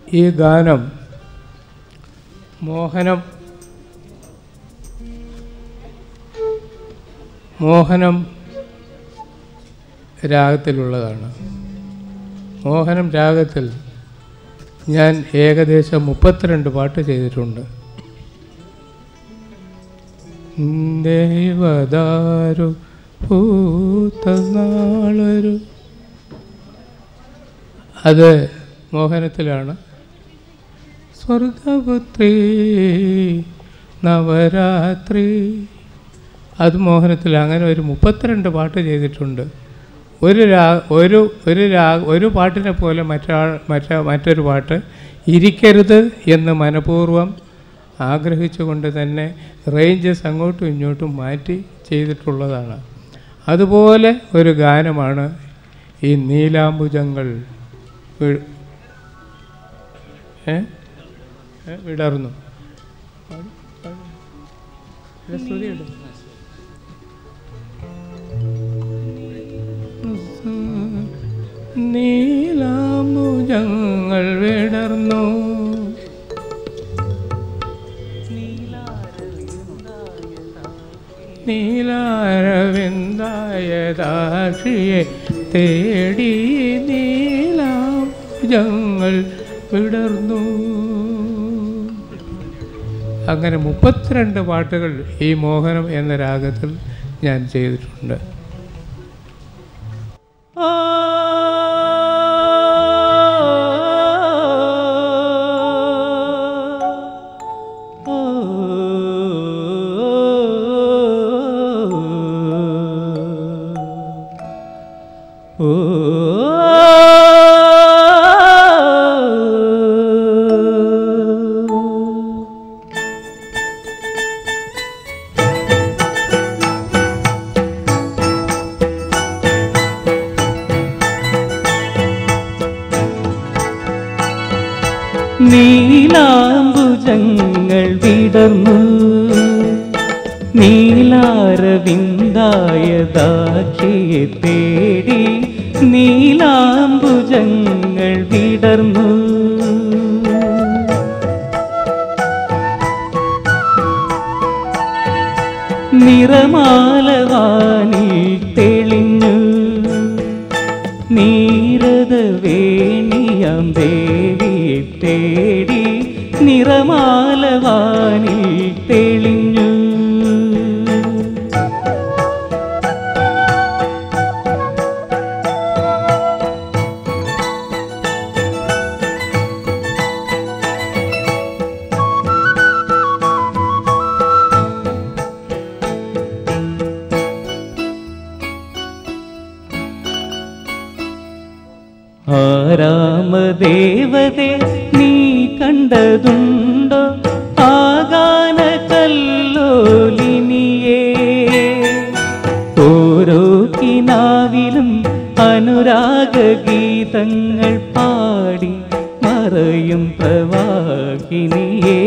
ഈ ഗാനം മോഹനം മോഹനം രാഗത്തിലുള്ളതാണ് മോഹനം രാഗത്തിൽ ഞാൻ ഏകദേശം മുപ്പത്തിരണ്ട് പാട്ട് ചെയ്തിട്ടുണ്ട് ദേവദാരു പൂത്തനാളൊരു അത് മോഹനത്തിലാണ് സ്വർഗപുത്രി നവരാത്രി അത് മോഹനത്തിൽ അങ്ങനെ ഒരു മുപ്പത്തിരണ്ട് പാട്ട് ചെയ്തിട്ടുണ്ട് ഒരു രാ ഒരു ഒരു രാ ഒരു പാട്ടിനെ പോലെ മറ്റൊരാൾ മറ്റ മറ്റൊരു പാട്ട് ഇരിക്കരുത് എന്ന് മനഃപൂർവ്വം ആഗ്രഹിച്ചുകൊണ്ട് തന്നെ റേഞ്ചസ് അങ്ങോട്ടും ഇങ്ങോട്ടും മാറ്റി ചെയ്തിട്ടുള്ളതാണ് അതുപോലെ ഒരു ഗാനമാണ് ഈ നീലാംബുജങ്ങൾ വി- ഏ? ഏ? വിടർന്നു പാടി, പാടി. ഇതിലെ ശ്രുതി ഇട്. നീലാംബുജങ്ങൾ വിടർന്നു നീലാരവിന്ദായദാക്ഷിയെ തേടി നീലാംബുജങ്ങൾ വിടർന്നു അങ്ങനെ മുപ്പത്തിരണ്ട് പാട്ടുകൾ ഈ മോഹനം എന്ന രാഗത്തിൽ ഞാൻ ചെയ്തിട്ടുണ്ട് നീലാംബുജങ്ങൾ വിടർന്നു നീലാരവിന്ദായ ദാക്ഷിയെ തേടി നീലാംബുജങ്ങൾ വിടർന്നു നിറമാലവാനിൽ തെളിഞ്ഞു നീരത വേണിയാം ദേവിയെ തേടി നിറമാലവാനിൽ തെളിഞ്ഞു ആരാമദേവതേ നീ കണ്ടതുണ്ടോ ആകാന കല്ലോലിനിയേ ഓരോ കിനാവിലും അനുരാഗഗീതങ്ങൾ പാടി മറയും പ്രവാഹിനിയേ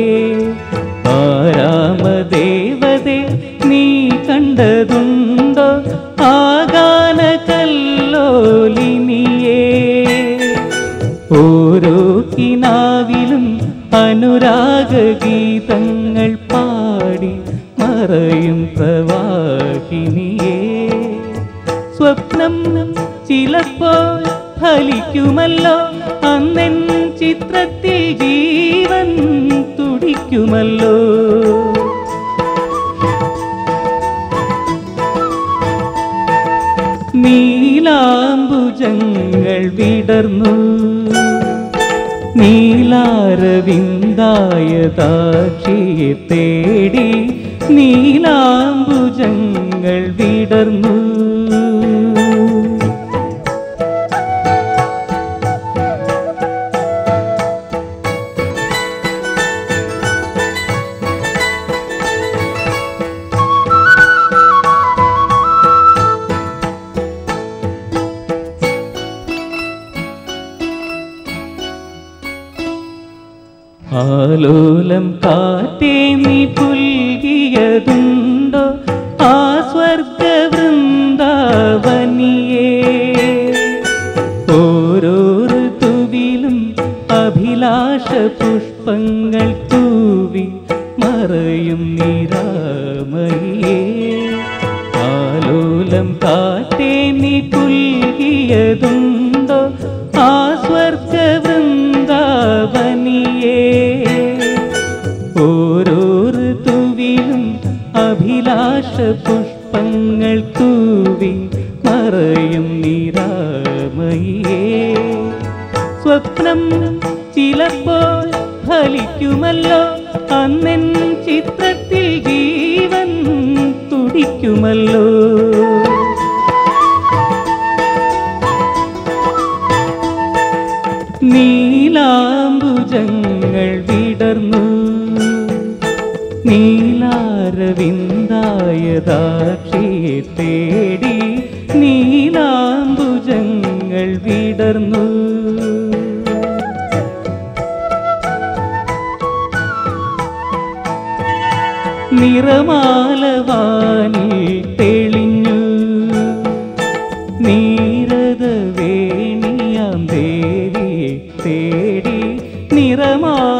ആരാമദേവതേ നീ കണ്ടതുണ്ടോ ആകാന കല്ലോലിനിയേ ഓരോ കിനാവിലും അനുരാഗഗീതങ്ങൾ പാടി മറയും പ്രവാഹിനിയേ സ്വപ്നം ചിലപ്പോൾ ഫലിക്കുമല്ലോ അന്നെൻ ചിത്രത്തിൽ ജീവൻ തുടിക്കുമല്ലോ നീലാംബുജങ്ങൾ വിടർന്നു നീലാരവിന്ദായ ദാക്ഷിയെ തേടി നീലാംബുജങ്ങൾ വിടർന്നു ആലോലം കാറ്റേ നീ പുൽകിയതുണ്ടോ ആ സ്വർഗ വൃന്ദാവനിയേ ഓരോ ഋതുവിലും അഭിലാഷ പുഷ്പങ്ങൾ തൂവി മറയും നിരാമയേ ആലോലം കാറ്റേ നീ പുൽകിയതുണ്ടോ ആ സ്വർഗ വൃന്ദാവനിയേ ഓരോ ഋതുവിലും അഭിലാഷ പുഷ്പങ്ങൾ തൂവി മറയും നിരാമയേ സ്വപ്നം ചിലപ്പോൾ ഫലിക്കുമല്ലോ അന്നെൻ ചിത്രത്തിൽ ജീവൻ തുടിക്കുമല്ലോ നീലാംബുജങ്ങൾ വിടർന്നു നീലാരവിന്ദായദാക്ഷിയെ തേടി നീലാംബുജങ്ങൾ വിടർന്നു നിറമാലവാനിൽ തെളിഞ്ഞു നീരത വേണിയാം ദേവിയെ തേടി നിറമാലവാനിൽ